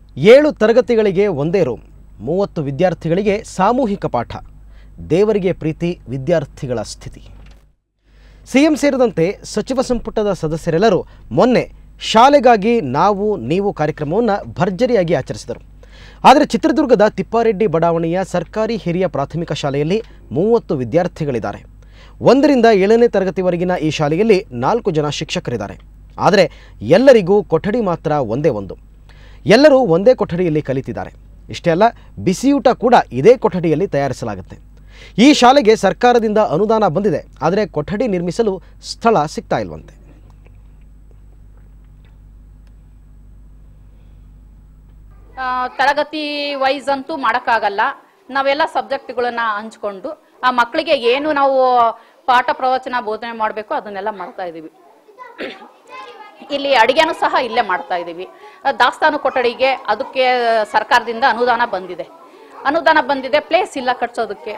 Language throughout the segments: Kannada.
ಏಳು ತರಗತಿಗಳಿಗೆ ಒಂದೇ ರೂಮ್ ಮೂವತ್ತು ವಿದ್ಯಾರ್ಥಿಗಳಿಗೆ ಸಾಮೂಹಿಕ ಪಾಠ ದೇವರಿಗೆ ಪ್ರೀತಿ ವಿದ್ಯಾರ್ಥಿಗಳ ಸ್ಥಿತಿ ಸಿಎಂ ಸೇರಿದಂತೆ ಸಚಿವ ಸಂಪುಟದ ಸದಸ್ಯರೆಲ್ಲರೂ ಮೊನ್ನೆ ಶಾಲೆಗಾಗಿ ನಾವು ನೀವು ಕಾರ್ಯಕ್ರಮವನ್ನು ಭರ್ಜರಿಯಾಗಿ ಆಚರಿಸಿದರು ಆದರೆ ಚಿತ್ರದುರ್ಗದ ತಿಪ್ಪಾರೆಡ್ಡಿ ಬಡಾವಣೆಯ ಸರ್ಕಾರಿ ಹಿರಿಯ ಪ್ರಾಥಮಿಕ ಶಾಲೆಯಲ್ಲಿ ಮೂವತ್ತು ವಿದ್ಯಾರ್ಥಿಗಳಿದ್ದಾರೆ ಒಂದರಿಂದ ಏಳನೇ ತರಗತಿವರೆಗಿನ ಈ ಶಾಲೆಯಲ್ಲಿ ನಾಲ್ಕು ಜನ ಶಿಕ್ಷಕರಿದ್ದಾರೆ ಆದರೆ ಎಲ್ಲರಿಗೂ ಕೊಠಡಿ ಮಾತ್ರ ಒಂದೇ ಒಂದು ಎಲ್ಲರೂ ಒಂದೇ ಕೊಠಡಿಯಲ್ಲಿ ಕಲಿತಿದ್ದಾರೆ ಇಷ್ಟೇ ಅಲ್ಲ ಬಿಸಿಯೂಟ ಕೂಡ ಇದೇ ಕೊಠಡಿಯಲ್ಲಿ ತಯಾರಿಸಲಾಗುತ್ತೆ ಈ ಶಾಲೆಗೆ ಸರ್ಕಾರದಿಂದ ಅನುದಾನ ಬಂದಿದೆ ಆದರೆ ಕೊಠಡಿ ನಿರ್ಮಿಸಲು ಸ್ಥಳ ಸಿಗ್ತಾ ಇಲ್ವಂತೆ ಆ, ತರಗತಿ ವೈಸ್ ಅಂತೂ ಮಾಡೋಕ್ಕಾಗಲ್ಲ ನಾವೆಲ್ಲ ಸಬ್ಜೆಕ್ಟ್ಗಳನ್ನ ಹಂಚ್ಕೊಂಡು ಆ ಮಕ್ಕಳಿಗೆ ಏನು ನಾವು ಪಾಠ ಪ್ರವಚನ ಬೋಧನೆ ಮಾಡಬೇಕು ಅದನ್ನೆಲ್ಲ ಮಾಡ್ತಾ ಇದ್ದೀವಿ ಇಲ್ಲಿ ಅಡಿಗೆನೂ ಸಹ ಇಲ್ಲೇ ಮಾಡ್ತಾ ಇದ್ದೀವಿ ಆ, ದಾಸ್ತಾನು ಕೊಠಡಿಗೆ ಅದಕ್ಕೆ ಸರ್ಕಾರದಿಂದ ಅನುದಾನ ಬಂದಿದೆ ಅನುದಾನ ಬಂದಿದೆ ಪ್ಲೇಸ್ ಇಲ್ಲ ಕಟ್ಸೋದಕ್ಕೆ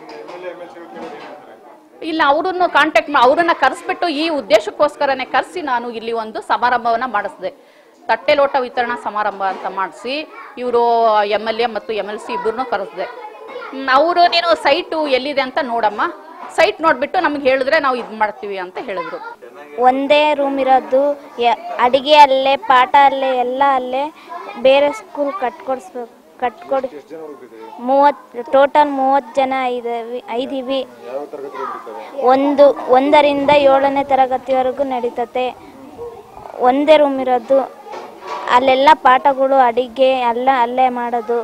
ಇಲ್ಲ ಅವರನ್ನು ಕಾಂಟ್ಯಾಕ್ಟ್ ಅವರನ್ನ ಕರೆಸ್ಬಿಟ್ಟು ಈ ಉದ್ದೇಶಕ್ಕೋಸ್ಕರನೇ ಕರೆಸಿ ನಾನು ಇಲ್ಲಿ ಒಂದು ಸಮಾರಂಭವನ್ನ ಮಾಡಿಸಿದೆ ತಟ್ಟೆ ಲೋಟ ವಿತರಣಾ ಸಮಾರಂಭ ಅಂತ ಮಾಡಿಸಿ ಇವರು ಎಮ್ ಎಲ್ ಎ ಮತ್ತು ಎಮ್ ಎಲ್ ಸಿ ಇಬ್ಬರನ್ನೂ ಕರೆಸಿದೆ ಅವರು ನೀನು ಸೈಟು ಎಲ್ಲಿದೆ ಅಂತ ನೋಡಮ್ಮ ಸೈಟ್ ನೋಡ್ಬಿಟ್ಟು ನಮ್ಗೆ ಹೇಳಿದ್ರೆ ನಾವು ಇದು ಮಾಡ್ತೀವಿ ಅಂತ ಹೇಳಿದ್ರು ಒಂದೇ ರೂಮ್ ಇರೋದು ಯ- ಅಡಿಗೆ ಅಲ್ಲೇ ಪಾಠ ಅಲ್ಲೇ ಎಲ್ಲ ಅಲ್ಲೇ ಬೇರೆ ಸ್ಕೂಲ್ ಕಟ್ಕೊಡ್ಸ್ಬೇಕು ಕಟ್ಕೊಡಿ ಮೂವತ್ತು ಟೋಟಲ್ ಮೂವತ್ತು ಜನ ಇದ್ದೀವಿ ಐದೀವಿ ಒಂದು ಒಂದರಿಂದ ಏಳನೇ ತರಗತಿವರೆಗೂ ನಡೀತತೆ ಒಂದೇ ರೂಮ್ ಇರೋದು ಅಲ್ಲೆಲ್ಲ ಪಾಠಗಳು ಅಡಿಗೆ ಎಲ್ಲ ಅಲ್ಲೇ ಮಾಡೋದು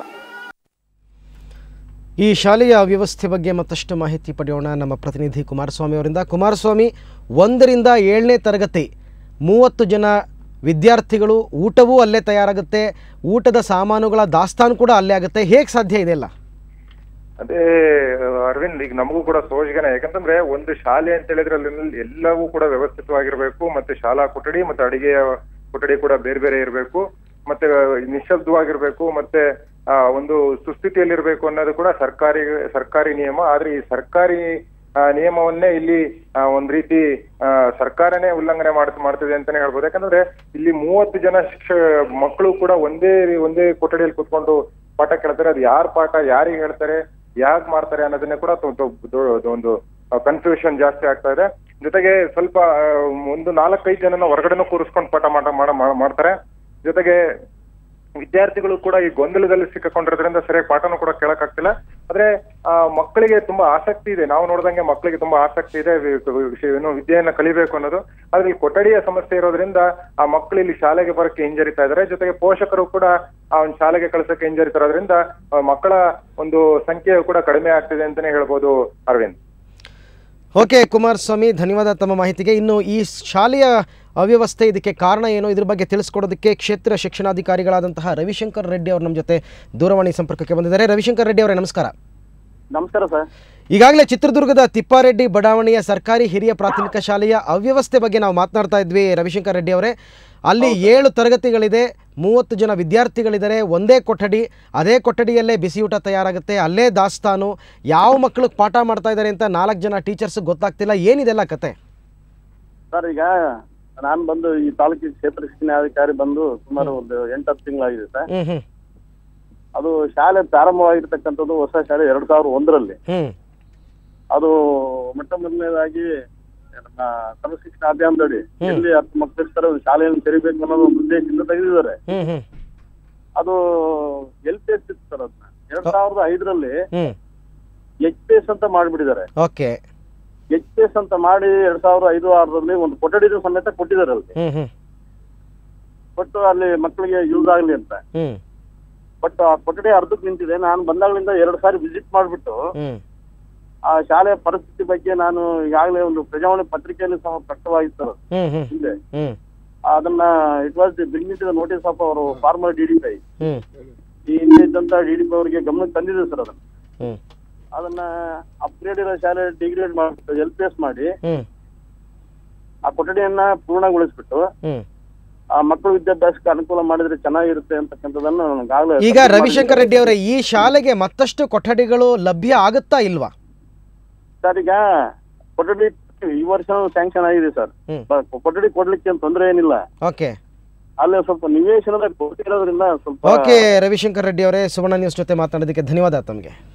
ಈ ಶಾಲೆಯ ಅವ್ಯವಸ್ಥೆ ಬಗ್ಗೆ ಮತ್ತಷ್ಟು ಮಾಹಿತಿ ಪಡೆಯೋಣ ನಮ್ಮ ಪ್ರತಿನಿಧಿ ಕುಮಾರಸ್ವಾಮಿ ಅವರಿಂದ ಕುಮಾರಸ್ವಾಮಿ ಒಂದರಿಂದ ಏಳನೇ ತರಗತಿ ಮೂವತ್ತು ಜನ ವಿದ್ಯಾರ್ಥಿಗಳು ಊಟವೂ ಅಲ್ಲೇ ತಯಾರಾಗುತ್ತೆ ಊಟದ ಸಾಮಾನುಗಳ ದಾಸ್ತಾನು ಕೂಡ ಅಲ್ಲೇ ಆಗುತ್ತೆ ಹೇಗೆ ಸಾಧ್ಯ ಇದೆಲ್ಲ ಅದೇ ಅರವಿಂದ್ ಈಗ ನಮಗೂ ಕೂಡ ಸೋಜಿಗನೆ ಯಾಕಂತಂದ್ರೆ ಒಂದು ಶಾಲೆ ಅಂತ ಹೇಳಿದ್ರೆ ಅಲ್ಲಿ ಎಲ್ಲವೂ ಕೂಡ ವ್ಯವಸ್ಥಿತವಾಗಿರ್ಬೇಕು ಮತ್ತೆ ಶಾಲಾ ಕೊಠಡಿ ಮತ್ತೆ ಅಡಿಗೆಯ ಕೊಠಡಿ ಕೂಡ ಬೇರೆ ಬೇರೆ ಇರಬೇಕು ಮತ್ತೆ ನಿಶಬ್ದವಾಗಿರ್ಬೇಕು ಮತ್ತೆ ಆ, ಒಂದು ಸುಸ್ಥಿತಿಯಲ್ಲಿರ್ಬೇಕು ಅನ್ನೋದು ಕೂಡ ಸರ್ಕಾರಿ ಸರ್ಕಾರಿ ನಿಯಮ ಆದ್ರೆ ಈ ಸರ್ಕಾರಿ ಆ, ನಿಯಮವನ್ನೇ ಇಲ್ಲಿ ಆ, ಒಂದ್ ರೀತಿ ಆ, ಸರ್ಕಾರನೇ ಉಲ್ಲಂಘನೆ ಮಾಡ್ ಮಾಡ್ತಿದೆ ಅಂತಾನೆ ಹೇಳ್ಬೋದು ಯಾಕಂದ್ರೆ ಇಲ್ಲಿ ಮೂವತ್ತು ಜನ ಶಿಕ್ಷ ಮಕ್ಕಳು ಕೂಡ ಒಂದೇ ಒಂದೇ ಕೊಠಡಿಯಲ್ಲಿ ಕುತ್ಕೊಂಡು ಪಾಠ ಕೇಳ್ತಾರೆ ಅದು ಯಾರ್ ಪಾಠ ಯಾರಿಗೆ ಹೇಳ್ತಾರೆ ಯಾಕ್ ಮಾಡ್ತಾರೆ ಅನ್ನೋದನ್ನೇ ಕೂಡ ತು- ತು- ದೊ- ಒಂದು ಕನ್ಫ್ಯೂಷನ್ ಜಾಸ್ತಿ ಆಗ್ತಾ ಇದೆ ಜೊತೆಗೆ ಸ್ವಲ್ಪ ಆ, ಒಂದು ನಾಲ್ಕೈದು ಜನನ ಹೊರಗಡೆನೂ ಕೂರಿಸ್ಕೊಂಡು ಪಾಠ ಮಾಡ ಮಾಡ- ಮಾಡ- ಮಾಡ್ತಾರೆ ಜೊತೆಗೆ ವಿದ್ಯಾರ್ಥಿಗಳು ಕೂಡ ಈ ಗೊಂದಲದಲ್ಲಿ ಸಿಕ್ಕಾಕೊಂಡಿರೋದ್ರಿಂದ ಸರಿಯಾಗಿ ಪಾಠನೂ ಕೂಡ ಕೇಳಕ್ಕಾಗ್ತಿಲ್ಲ ಆದ್ರೆ ಆ ಮಕ್ಕಳಿಗೆ ತುಂಬಾ ಆಸಕ್ತಿ ಇದೆ ನಾವು ನೋಡ್ದಂಗೆ ಮಕ್ಕಳಿಗೆ ತುಂಬಾ ಆಸಕ್ತಿ ಇದೆ ವಿ- ವಿ- ಏನು ವಿದ್ಯೆಯನ್ನ ಕಲಿಬೇಕು ಅನ್ನೋದು ಆದ್ರೆ ಈ ಕೊಠಡಿಯ ಸಮಸ್ಯೆ ಇರೋದ್ರಿಂದ ಆ ಮಕ್ಕಳು ಇಲ್ಲಿ ಶಾಲೆಗೆ ಬರೋಕ್ಕೆ ಹಿಂಜರಿತಾ ಇದಾರೆ ಜೊತೆಗೆ ಪೋಷಕರು ಕೂಡ ಆ ಒಂದು ಶಾಲೆಗೆ ಕಳ್ಸಕ್ಕೆ ಹಿಂಜರಿತಿರೋದ್ರಿಂದ ಆ ಮಕ್ಕಳ ಒಂದು ಸಂಖ್ಯೆ ಕೂಡ ಕಡಿಮೆ ಆಗ್ತಿದೆ ಅಂತಾನೆ ಹೇಳ್ಬೋದು ಅರವಿಂದ್ ಓಕೆ ಕುಮಾರಸ್ವಾಮಿ ಧನ್ಯವಾದ ತಮ್ಮ ಮಾಹಿತಿಗೆ ಇನ್ನು ಈ ಶಾಲೆಯ ಅವ್ಯವಸ್ಥೆ ಇದಕ್ಕೆ ಕಾರಣ ಏನು ಇದ್ರ ಬಗ್ಗೆ ತಿಳಿಸ್ಕೊಡೋದಕ್ಕೆ ಕ್ಷೇತ್ರ ಶಿಕ್ಷಣಾಧಿಕಾರಿಗಳಾದಂತಹ ರವಿಶಂಕರ್ ರೆಡ್ಡಿ ಅವರು ನಮ್ಮ ಜೊತೆ ದೂರವಾಣಿ ಸಂಪರ್ಕಕ್ಕೆ ಬಂದಿದ್ದಾರೆ ರವಿಶಂಕರ್ ರೆಡ್ಡಿ ಅವರೇ ನಮಸ್ಕಾರ ನಮಸ್ಕಾರ ಸರ್ ಈಗಾಗಲೇ ಚಿತ್ರದುರ್ಗದ ತಿಪ್ಪಾರೆಡ್ಡಿ ಬಡಾವಣೆಯ ಸರ್ಕಾರಿ ಹಿರಿಯ ಪ್ರಾಥಮಿಕ ಶಾಲೆಯ ಅವ್ಯವಸ್ಥೆ ಬಗ್ಗೆ ನಾವು ಮಾತನಾಡ್ತಾ ಇದ್ವಿ ರವಿಶಂಕರ್ ರೆಡ್ಡಿ ಅವರೇ ಅಲ್ಲಿ ಏಳು ತರಗತಿಗಳಿದೆ ಮೂವತ್ತು ಜನ ವಿದ್ಯಾರ್ಥಿಗಳಿದ್ದಾರೆ ಒಂದೇ ಕೊಠಡಿ ಅದೇ ಕೊಠಡಿಯಲ್ಲೇ ಬಿಸಿಯೂಟ ತಯಾರಾಗುತ್ತೆ ಅಲ್ಲೇ ದಾಸ್ತಾನು ಯಾವ ಮಕ್ಕಳಿಗೆ ಪಾಠ ಮಾಡ್ತಾ ಇದ್ದಾರೆ ಅಂತ ನಾಲ್ಕು ಜನ ಟೀಚರ್ಸ್ ಗೊತ್ತಾಗ್ತಿಲ್ಲ ಏನಿದೆಲ್ಲ ಕತೆ ಸರ್ ಈಗ ನಾನು ಬಂದು ಈ ತಾಲೂಕಿನ ಕ್ಷೇತ್ರ ಶಿಕ್ಷಣಾಧಿಕಾರಿ ಬಂದು ಸುಮಾರು ಒಂದು ಎಂಟತ್ತು ತಿಂಗಳಾಗಿದೆ ಸರ್ ಹ್ಞೂ ಹ್ಞೂ ಅದು ಶಾಲೆ ಪ್ರಾರಂಭವಾಗಿರ್ತಕ್ಕಂಥದ್ದು ಹೊಸ ಶಾಲೆ ಎರಡ್ ಸಾವಿರದ ಒಂದರಲ್ಲಿ ಹ್ಞೂ ಅದು ಮೊಟ್ಟ ಮೊದಲನೇದಾಗಿ ನಮ್ಮ ಸರ್ವ ಶಿಕ್ಷಣ ಅಭಿಯಾನದಡಿ ಎಲ್ಲಿ ಹತ್ತು ಮಕ್ಕಳು ಇರ್ತಾರೆ ಒಂದು ಶಾಲೆಯನ್ನು ತೆರಿಬೇಕು ಅನ್ನೋದು ಒಂದು ಉದ್ದೇಶದಿಂದ ತೆಗೆದಿದ್ದಾರೆ ಹ್ಞೂ ಹ್ಞೂ ಅದು ಎಲ್ ಪಿ ಎಸ್ ಇತ್ತು ಸರ್ ಅದನ್ನ ಎರಡ್ ಸಾವಿರದ ಐದರಲ್ಲಿ ಹ್ಞೂ ಎಚ್ ಪಿ ಎಸ್ ಅಂತ ಮಾಡಿಬಿಟ್ಟಿದ್ದಾರೆ ಓಕೆ ಎಚ್ ಪಿ ಎಸ್ ಅಂತ ಮಾಡಿ ಎರಡ್ ಸಾವಿರದ ಐದು ಆರರಲ್ಲಿ ಒಂದು ಕೊಠಡಿನೂ ಸಮೇತ ಕೊಟ್ಟಿದ್ದಾರೆ ಅಲ್ಲಿ ಹ್ಞೂ ಹ್ಞೂ ಕೊಟ್ಟು ಅಲ್ಲಿ ಮಕ್ಕಳಿಗೆ ಯೂಸ್ ಆಗ್ಲಿ ಅಂತ ಹ್ಞೂ ಬಟ್ ಆ ಕೊಠಡಿ ಅರ್ಧಕ್ಕೆ ನಿಂತಿದೆ ನಾನು ಬಂದಾಗಲಿಂದ ಎರಡು ಸಾರಿ ವಿಸಿಟ್ ಮಾಡಿಬಿಟ್ಟು ಹ್ಞೂ ಆ ಶಾಲೆಯ ಪರಿಸ್ಥಿತಿ ಬಗ್ಗೆ ನಾನು ಈಗಾಗಲೇ ಒಂದು ಪ್ರಜಾವಾಣಿ ಪತ್ರಿಕೆಯಲ್ಲಿ ಸಹ ಪ್ರಕಟವಾಗಿತ್ತು ಅದು ಹ್ಞೂ ಹ್ಞೂ ಹಿಂದೆ ಹ್ಞೂ ಅದನ್ನ ಇಟ್ ವಾಸ್ ದಿ ಬಿಗ್ನಿಟ್ ನೋಟಿಸ್ ಆಫ್ ಅವರು ಫಾರ್ಮರ್ ಡಿ ಡಿ ಪಿ ಹ್ಞೂ ಈ ಹಿಂದೆ ಇದ್ದಂತ ಡಿ ಡಿ ಪಿ ಅವರಿಗೆ ಗಮನಕ್ಕೆ ತಂದಿದೆ ಸರ್ ಅದನ್ನ ಹ್ಞೂ ಅದನ್ನ ಅಪ್ಗ್ರೇಡ್ ಇರೋ ಶಾಲೆ ಡಿಗ್ರೇಡ್ ಮಾಡ್ಬಿಟ್ಟು ಎಲ್ ಪಿ ಎಸ್ ಮಾಡಿ ಹ್ಞೂ ಆ ಕೊಠಡಿಯನ್ನ ಪೂರ್ಣಗೊಳಿಸ್ಬಿಟ್ಟು ಹ್ಞೂ ಆ ಮಕ್ಕಳ ವಿದ್ಯಾಭ್ಯಾಸಕ್ಕೆ ಅನುಕೂಲ ಮಾಡಿದ್ರೆ ಚೆನ್ನಾಗಿರುತ್ತೆ ಅಂತಕ್ಕಂಥದ್ದನ್ನ ನನಗಾಗಲೇ ಈಗ ರವಿಶಂಕರ್ ರೆಡ್ಡಿ ಅವರೇ ಈ ಶಾಲೆಗೆ ಮತ್ತಷ್ಟು ಕೊಠಡಿಗಳು ಲಭ್ಯ ಆಗುತ್ತಾ ಇಲ್ವಾ ಸರ್ ಈಗ ಕೊಠಡಿ ಈ ವರ್ಷ ಸ್ಯಾಂಕ್ಷನ್ ಆಗಿದೆ ಸರ್ ಹ್ಮ್. ಕೊಠಡಿ ಕೊಡ್ಲಿಕ್ಕೆ ಏನ್ ತೊಂದರೆ ಏನಿಲ್ಲ ಓಕೆ ಅಲ್ಲಿ ಸ್ವಲ್ಪ ನಿವೇಶನದ ಕೊರತೆ ಇರೋದ್ರಿಂದ ಸ್ವಲ್ಪ ಓಕೆ ರವಿಶಂಕರ್ ರೆಡ್ಡಿ ಅವರೇ ಸುವರ್ಣ ನ್ಯೂಸ್ ಜೊತೆ ಮಾತನಾಡೋದಕ್ಕೆ ಧನ್ಯವಾದ ತಮಗೆ